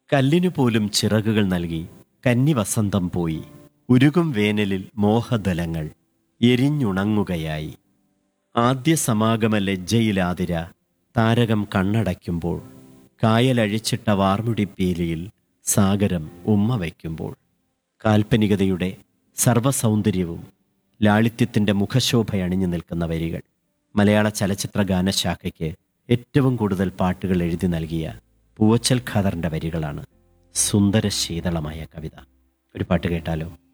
കല്ലിനു പോലും ചിറകുകൾ നൽകി കന്നി വസന്തം പോയി ഉരുകും വേനലിൽ മോഹദലങ്ങൾ എരിഞ്ഞുണങ്ങുകയായി ആദ്യ സമാഗമ ലജ്ജയിലാതിര താരകം കണ്ണടയ്ക്കുമ്പോൾ കായലഴിച്ചിട്ട വാർമുടിപ്പീലിയിൽ സാഗരം ഉമ്മ വയ്ക്കുമ്പോൾ കാൽപ്പനികതയുടെ സർവസൗന്ദര്യവും ലാളിത്യത്തിൻ്റെ മുഖശോഭയണിഞ്ഞു നിൽക്കുന്ന വരികൾ മലയാള ചലച്ചിത്ര ഗാനശാഖയ്ക്ക് ഏറ്റവും കൂടുതൽ പാട്ടുകൾ എഴുതി നൽകിയ പൂവച്ചൽ ഖാദറിൻ്റെ വരികളാണ് സുന്ദര ശീതളമായ കവിത ഒരു പാട്ട് കേട്ടാലോ